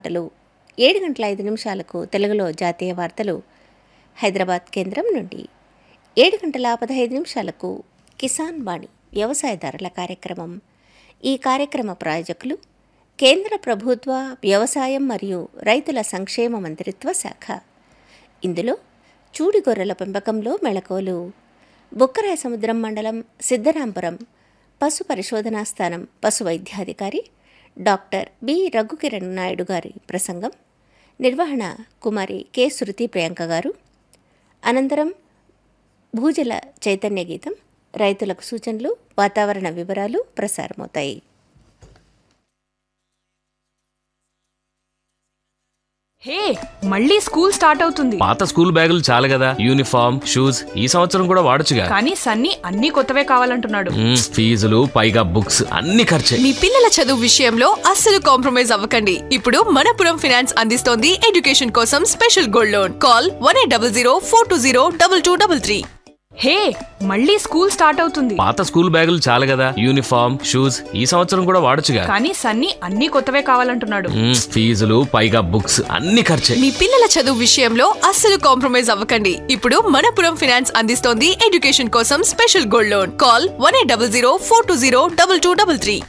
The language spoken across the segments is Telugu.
వార్తలు ఏడు గంటల ఐదు నిమిషాలకు తెలుగులో జాతీయ వార్తలు హైదరాబాద్ కేంద్రం నుండి ఏడు గంటల పదహైదు నిమిషాలకు కిసాన్ బాణి వ్యవసాయదారుల కార్యక్రమం ఈ కార్యక్రమ ప్రాయోజకులు కేంద్ర ప్రభుత్వ వ్యవసాయం మరియు రైతుల సంక్షేమ మంత్రిత్వ శాఖ ఇందులో చూడి గొర్రెల పెంపకంలో మెళకువలు బుక్కరాయ సముద్రం మండలం సిద్ధరాంపురం పశు పరిశోధనా స్థానం పశు వైద్యాధికారి డాక్టర్ బి రఘుకిరణ్ నాయుడు గారి ప్రసంగం నిర్వహణ కుమారి కె శృతి ప్రియాంక గారు అనంతరం భూజల చైతన్య గీతం రైతులకు సూచనలు వాతావరణ వివరాలు ప్రసారమవుతాయి హే మళ్ళీ స్కూల్ స్టార్ట్ అవుతుంది పాత స్కూల్ బ్యాగులు చాలు కదా యూనిఫామ్ షూస్ ఈ సంవత్సరం కూడా వాడొచ్చుగా కానీ సన్నీ అన్ని కొత్తవే కావాలంటున్నాడు మ్మ్, ఫీజులు పైగా బుక్స్ అన్ని ఖర్చే మీ పిల్లల చదువు విషయంలో అస్సలు కాంప్రమైజ్ అవ్వకండి ఇప్పుడు మనపురం ఫైనాన్స్ అందిస్తోంది ఎడ్యుకేషన్ కోసం special gold loan call one eight double zero four two zero double two double three hey మళ్ళీ స్కూల్ స్టార్ట్ అవుతుంది పాత స్కూల్ బ్యాగులు చాలు కదా యూనిఫామ్ షూస్ ఈ సంవత్సరం కూడా వాడొచ్చుగా కానీ సన్నీ అన్ని కొత్తవే కావాలంటున్నాడు మ్మ్, ఫీజులు పైగా బుక్స్ అన్ని ఖర్చే మీ పిల్లల చదువు విషయంలో అస్సలు కాంప్రమైజ్ అవ్వకండి ఇప్పుడు మనపురం ఫైనాన్స్ అందిస్తోంది ఎడ్యుకేషన్ కోసం special gold loan call one eight double zero four two zero double two double three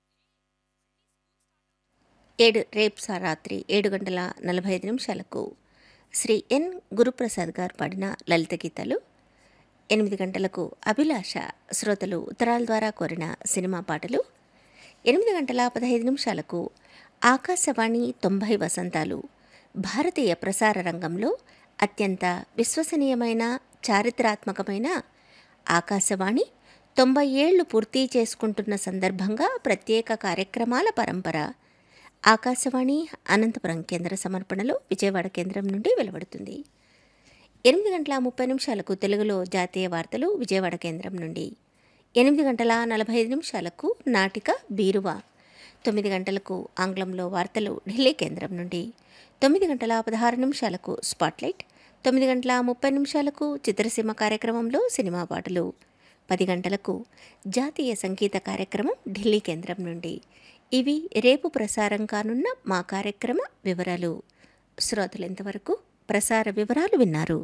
ఏడు రేపు సా రాత్రి ఏడు గంటల నలభై ఐదు నిమిషాలకు శ్రీ ఎన్ గురుప్రసాద్ గారు పాడిన లలిత గీతాలు ఎనిమిది గంటలకు అభిలాష శ్రోతలు ఉత్తరాల ద్వారా కోరిన సినిమా పాటలు ఎనిమిది గంటల పదహైదు నిమిషాలకు ఆకాశవాణి తొంభై వసంతాలు భారతీయ ప్రసార రంగంలో అత్యంత విశ్వసనీయమైన చారిత్రాత్మకమైన ఆకాశవాణి తొంభై ఏళ్లు పూర్తి చేసుకుంటున్న సందర్భంగా ప్రత్యేక కార్యక్రమాల పరంపర ఆకాశవాణి అనంతపురం కేంద్ర సమర్పణలో విజయవాడ కేంద్రం నుండి వెలువడుతుంది ఎనిమిది గంటల ముప్పై నిమిషాలకు తెలుగులో జాతీయ వార్తలు విజయవాడ కేంద్రం నుండి ఎనిమిది గంటల నలభై ఐదు నిమిషాలకు నాటిక బీరువా తొమ్మిది గంటలకు ఆంగ్లంలో వార్తలు ఢిల్లీ కేంద్రం నుండి తొమ్మిది గంటల పదహారు నిమిషాలకు స్పాట్లైట్ తొమ్మిది గంటల ముప్పై నిమిషాలకు చిత్రసీమ కార్యక్రమంలో సినిమా పాటలు పది గంటలకు జాతీయ సంగీత కార్యక్రమం ఢిల్లీ కేంద్రం నుండి ఇవి రేపు ప్రసారం కానున్న మా కార్యక్రమ వివరాలు శ్రోతలు ఇంతవరకు ప్రసార వివరాలు విన్నారు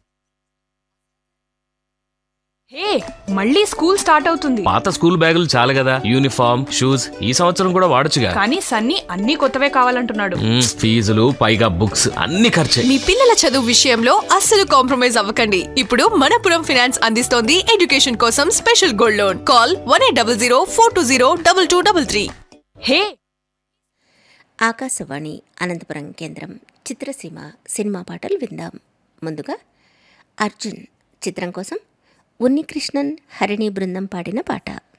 హే మళ్ళీ స్కూల్ స్టార్ట్ అవుతుంది పాత స్కూల్ బ్యాగులు చాలు కదా యూనిఫామ్ షూస్ ఈ సంవత్సరం కూడా వాడొచ్చుగా కానీ సన్నీ అన్ని కొత్తవే కావాలంటున్నాడు మ్మ్, ఫీజులు పైగా బుక్స్ అన్ని ఖర్చే మీ పిల్లల చదువు విషయంలో అస్సలు కాంప్రమైజ్ అవ్వకండి ఇప్పుడు మనపురం ఫైనాన్స్ అందిస్తోంది ఎడ్యుకేషన్ కోసం special gold loan call one eight double zero four two zero double two double three hey Akashvani Anantapuram కేంద్రం చిత్రసీమ సినిమా పాటలు విందాం ముందుగా అర్జున్ చిత్రం కోసం ఉన్నికృష్ణన్ హరిణి బృందం పాడిన పాట